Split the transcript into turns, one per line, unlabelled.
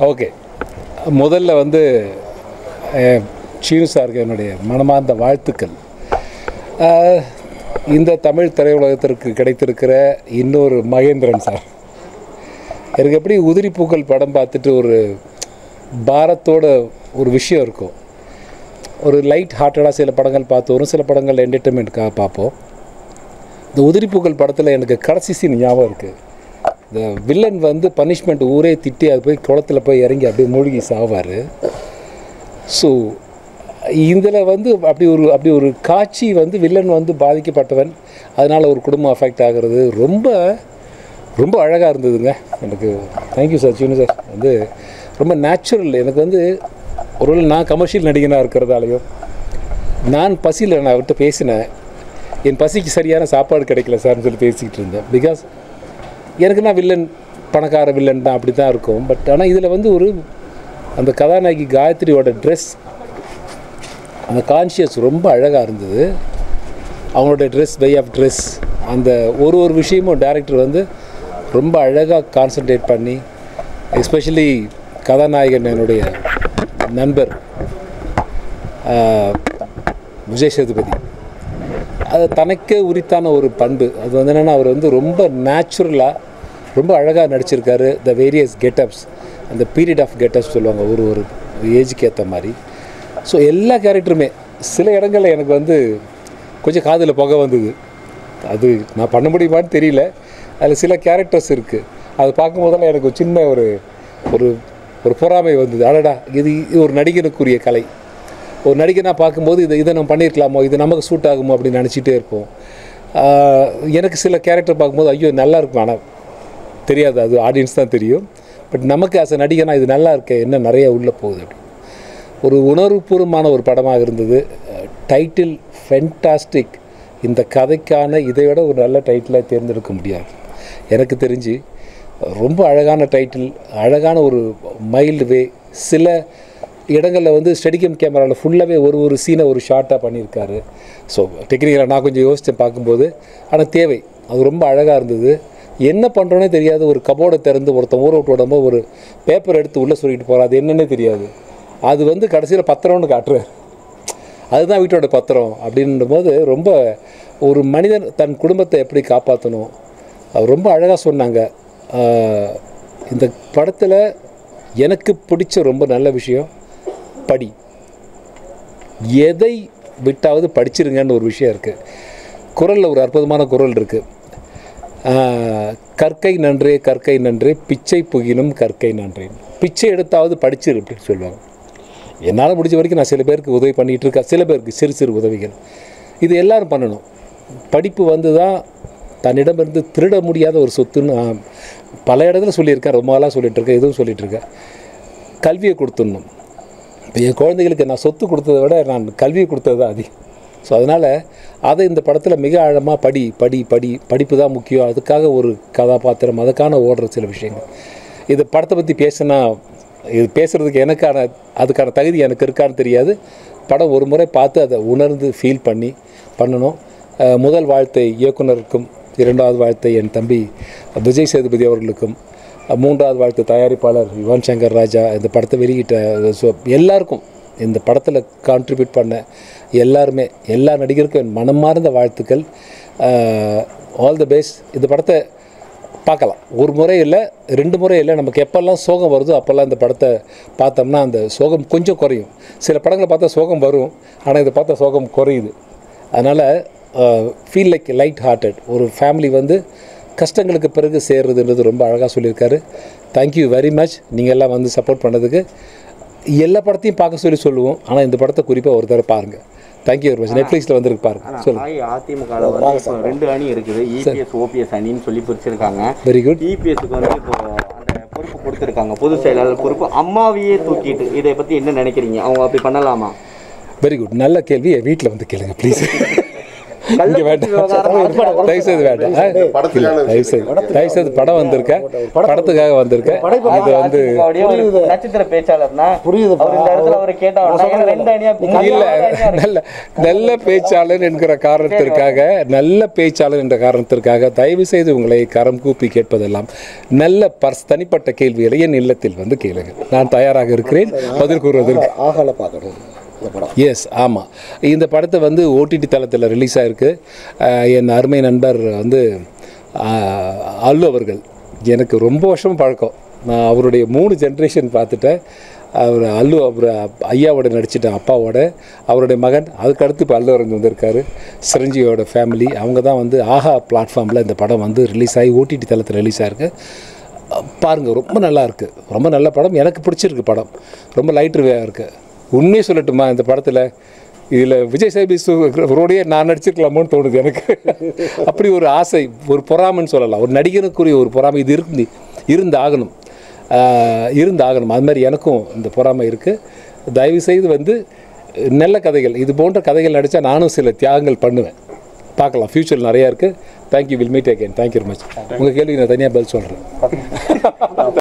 okay முதல்ல வந்து அஹ், சீனு சாருக்கு என்னுடைய மனமார்ந்த வாழ்த்துக்கள் அஹ், இந்த தமிழ் திரையுலகத்திற்கு கிடைத்திருக்கிற இன்னொரு மகேந்திரன் சார் எனக்கு எப்படி உதிரி பூக்கள் படம் பார்த்துட்டு ஒரு பாரத்தோட ஒரு விஷயம் இருக்கும் ஒரு லைட் ஹார்ட்டடாக சில படங்கள் பார்த்து வரும் சில படங்கள் என்டர்டெயின்மெண்ட்காக பார்ப்போம் இந்த உதிரிப்பூக்கள் படத்தில் எனக்கு கடைசி சீன் ஞாபகம் இருக்குது இந்த வில்லன் வந்து பனிஷ்மெண்ட் ஊரே திட்டி அது போய் குளத்துல போய் இறங்கி அப்படியே மூழ்கி சாவார் ஸோ இதில் வந்து அப்படி ஒரு அப்படி ஒரு காட்சி வந்து வில்லன் வந்து பாதிக்கப்பட்டவன் அதனால் ஒரு குடும்பம் அஃபெக்ட் ஆகிறது ரொம்ப ரொம்ப அழகாக இருந்ததுங்க எனக்கு தேங்க்யூ சார் சீனு சார் வந்து ரொம்ப நேச்சுரல் எனக்கு வந்து ஒருவேளை நான் கமர்ஷியல் நடிகனாக இருக்கிறதாலையும் நான் பசியில் நான் அவர்கிட்ட பேசினேன் என் பசிக்கு சரியான சாப்பாடு கிடைக்கல சார்னு சொல்லி பேசிக்கிட்டு இருந்தேன் பிகாஸ் எனக்கு நான் வில்லன் பணக்கார வில்லன் தான் அப்படி தான் இருக்கும் பட் ஆனால் இதில் வந்து ஒரு அந்த கதாநாயகி காயத்ரியோட ட்ரெஸ் அந்த கான்ஷியஸ் ரொம்ப அழகாக இருந்தது அவங்களோட ட்ரெஸ் வே ஆஃப் ட்ரெஸ் அந்த ஒரு ஒரு விஷயமும் டேரக்டர் வந்து ரொம்ப அழகாக கான்சென்ட்ரேட் பண்ணி எஸ்பெஷலி கதாநாயகன் என்னுடைய நண்பர் ஆஹ், விஜய் சேதுபதி அது தனக்கே உரித்தான ஒரு பண்பு அது வந்து என்னென்னா அவர் வந்து ரொம்ப நேச்சுரலாக ரொம்ப அழகாக நடிச்சிருக்காரு த வேரியஸ் கெட்டப்ஸ் அந்த பீரியட் ஆஃப் கெட்டப்ஸ் சொல்லுவாங்க ஒரு ஒரு ஏஜுக்கு ஏற்ற மாதிரி ஸோ எல்லா கேரக்டருமே சில இடங்களில் எனக்கு வந்து கொஞ்சம் காதில் புகை வந்தது அது நான் பண்ண முடியுமான்னு தெரியல அதில் சில கேரக்டர்ஸ் இருக்குது அது பார்க்கும்போதெல்லாம் எனக்கு ஒரு சின்ன ஒரு ஒரு ஒரு பொறாமை வந்தது அடடா இது இது ஒரு நடிகனுக்குரிய கலை ஒரு நடிகனாக பார்க்கும்போது இதை இதை நம்ம பண்ணியிருக்கலாமோ இது நமக்கு சூட் ஆகுமோ அப்படின்னு நினச்சிட்டே இருப்போம் ஆஹ் எனக்கு சில கேரக்டர் பார்க்கும்போது ஐயோ நல்லா இருக்கும் ஆனால் தெரியாது அது ஆடியன்ஸ் தான் தெரியும் பட் நமக்கு ஆஸ் அ நடிகனா இது நல்லா இருக்கே என்ன நிறைய உள்ளே போகுது அப்படி ஒரு உணர்வுபூர்வமான ஒரு படமாக இருந்தது டைட்டில் ஃபென்டாஸ்டிக் இந்த கதைக்கான இதை விட ஒரு நல்ல டைட்டிலை தேர்ந்தெடுக்க முடியாது எனக்கு தெரிஞ்சு ரொம்ப அழகான டைட்டில் அழகான ஒரு மைல்டு வே சில இடங்களில் வந்து ஸ்டெடிகம் கேமராவில் ஃபுல்லாகவே ஒரு ஒரு சீனை ஒரு ஷார்ட்டாக பண்ணியிருக்காரு ஸோ டெக்னிக்கலாக நான் கொஞ்சம் யோசித்தேன் பார்க்கும்போது ஆனால் தேவை அது ரொம்ப அழகாக இருந்தது என்ன பண்ணுறோன்னே தெரியாது ஒரு கபோர்டை திறந்து ஒருத்தன் ஊற விட்டு விடும்போது ஒரு பேப்பர் எடுத்து உள்ளே சொல்லிட்டு போகிறான் அது என்னன்னே தெரியாது அது வந்து கடைசியில் பத்திரம்னு காட்டுறாரு அதுதான் வீட்டோட பத்திரம் அப்படின்னும் போது ரொம்ப ஒரு மனிதன் தன் குடும்பத்தை எப்படி காப்பாற்றணும் அவர் ரொம்ப அழகாக சொன்னாங்க ஆஹ், இந்த படத்தில் எனக்கு பிடிச்ச ரொம்ப நல்ல விஷயம் படி எதை விட்டாவது படிச்சிருங்கன்னு ஒரு விஷயம் இருக்குது குரலில் ஒரு அற்புதமான குரல் இருக்குது கற்கை நன்றே கற்கை நன்றே பிச்சை புகினும் கற்கை நன்றேன் பிச்சை எடுத்தாவது படிச்சிரு அப்படின்னு சொல்லுவாங்க என்னால் முடிஞ்ச வரைக்கும் நான் சில பேருக்கு உதவி பண்ணிகிட்டு இருக்கேன் சில பேருக்கு சிறு சிறு உதவிகள் இது எல்லாரும் பண்ணணும் படிப்பு வந்து தான் தன்னிடமிருந்து திருட முடியாத ஒரு சொத்துன்னு நான் பல இடத்துல சொல்லியிருக்கேன் ரொம்ப நாளாக சொல்லிட்டு இருக்கேன் எதுவும் சொல்லிட்டு இருக்கேன் கல்வியை கொடுத்துடணும் இப்போ என் குழந்தைகளுக்கு நான் சொத்து கொடுத்ததை விட நான் கல்வியை கொடுத்தது தான் அதிகம் ஸோ அதனால் அதை இந்த படத்தில் மிக ஆழமாக படி படி படி படிப்பு தான் முக்கியம் அதுக்காக ஒரு கதாபாத்திரம் அதுக்கான ஓடுற சில விஷயங்கள் இது படத்தை பற்றி பேசினா இது பேசுகிறதுக்கு எனக்கான அதுக்கான தகுதி எனக்கு இருக்கான்னு தெரியாது படம் ஒரு முறை பார்த்து அதை உணர்ந்து ஃபீல் பண்ணி பண்ணணும் அஹ் முதல் வாழ்த்தை இயக்குனருக்கும் இரண்டாவது வாழ்த்தை என் தம்பி விஜய் சேதுபதி அவர்களுக்கும் அஹ் மூன்றாவது வாழ்த்து தயாரிப்பாளர் யுவன் சங்கர் ராஜா இந்த படத்தை வெளியிட்ட ஸோ எல்லாருக்கும் இந்த படத்தில் கான்ட்ரிபியூட் பண்ண எல்லாருமே எல்லா நடிகருக்கும் என் மனமார்ந்த வாழ்த்துக்கள் ஆல் த பெஸ்ட் இந்த படத்தை பார்க்கலாம் ஒரு முறை இல்லை ரெண்டு முறை இல்லை நமக்கு எப்போல்லாம் சோகம் வருதோ அப்போல்லாம் இந்த படத்தை பார்த்தோம்னா அந்த சோகம் கொஞ்சம் குறையும் சில படங்களை பார்த்தா சோகம் வரும் ஆனால் இதை பார்த்தா சோகம் குறையுது அதனால் ஃபீல் லைக் லைட் ஹார்ட்டட் ஒரு ஃபேமிலி வந்து கஷ்டங்களுக்கு பிறகு சேர்றதுன்றது ரொம்ப அழகாக சொல்லியிருக்காரு தேங்க்யூ வெரி மச் நீங்கள் எல்லாம் வந்து சப்போர்ட் பண்ணதுக்கு எல்லா படத்தையும் பார்க்க சொல்லி சொல்லுவோம் ஆனால் இந்த படத்தை குறிப்பாக ஒரு தடவை பாருங்கள் தேங்க்யூ வெரி மச் நெட்ஃப்ளிக்ஸில் வந்திருக்கு பாருங்கள் சொல்லுங்கள்
அதிமுகவில் வந்து இப்போ ரெண்டு அணி இருக்குது இபிஎஸ் ஓபிஎஸ் அணின்னு சொல்லி பிரிச்சிருக்காங்க
வெரி குட்
இபிஎஸ்க்கு வந்து இப்போ அந்த பொறுப்பு கொடுத்துருக்காங்க பொதுச் செயலாளர் பொறுப்பு அம்மாவையே தூக்கிட்டு இதை பற்றி என்ன நினைக்கிறீங்க அவங்க அப்படி பண்ணலாமா
வெரி குட் நல்ல கேள்வி என் வீட்டில் வந்து கேளுங்க ப்ளீஸ் இங்கே வேண்டாம் தயவுசெய்து வேண்டாம் ஆ, இல்லை தயவுசெய்து தயவுசெய்து படம் வந்திருக்கேன் படத்துக்காக வந்திருக்கேன் இது வந்து
அதிமுகவுடைய ஒரு நட்சத்திர பேச்சாளர்னா
புரியுது
அவர் இந்த இடத்துல அவர் கேட்டா ஏன்னா ரெண்டு அணியா
இல்ல நல்ல நல்ல பேச்சாளர் என்கிற காரணத்திற்காக நல்ல பேச்சாளர் என்ற காரணத்திற்காக தயவு செய்து உங்களை கரம் கூப்பி கேட்பதெல்லாம் நல்ல பர்ஸ் தனிப்பட்ட கேள்விகளை என் இல்லத்தில் வந்து கேளுங்க நான் தயாராக இருக்கிறேன் பதில் கூறுவதற்கு
ஆகல பார்க்கணும் இந்த படம்
எஸ் ஆமாம் இந்த படத்தை வந்து ஓடிடி தளத்தில் ரிலீஸ் ஆயிருக்கு அஹ் என் அருமை நண்பர் வந்து அஹ், அல்லு அவர்கள் எனக்கு ரொம்ப வருஷம் பழக்கம் நான் அவருடைய மூணு ஜென்ரேஷன் பார்த்துட்டேன் அவர் அல்லு அவர் ஐயாவோட நடிச்சிட்டேன் அப்பாவோட அவருடைய மகன் அதுக்கடுத்து இப்போ அல்லு அரவிந்த் வந்திருக்காரு சிரஞ்சீவியோட ஃபேமிலி அவங்க தான் வந்து ஆஹா பிளாட்ஃபார்மில் இந்த படம் வந்து ரிலீஸ் ஆகி ஓடிடி தளத்தில் ரிலீஸ் ஆயிருக்கு பாருங்கள் ரொம்ப நல்லா இருக்கு ரொம்ப நல்ல படம் எனக்கு பிடிச்சிருக்கு படம் ரொம்ப லைட் வேயாக இருக்குது உண்மையை சொல்லட்டுமா இந்த படத்தில் இதில் விஜய் சேபி ரோடையே நான் நடிச்சிருக்கலாமோன்னு தோணுது எனக்கு அப்படி ஒரு ஆசை ஒரு பொறாமைன்னு சொல்லலாம் ஒரு நடிகனுக்குரிய ஒரு பொறாமை இது இருந்து இருந்து ஆகணும் ஆஹ் இருந்து ஆகணும் அது மாதிரி எனக்கும் இந்த பொறாமை இருக்குது தயவு செய்து வந்து நல்ல கதைகள் இது போன்ற கதைகள் நடித்தா நானும் சில தியாகங்கள் பண்ணுவேன் பார்க்கலாம் ஃப்யூச்சர் நிறையா இருக்குது thank you will meet again thank you very much உங்கள் கேள்வி நான் தனியாக பதில் சொல்கிறேன்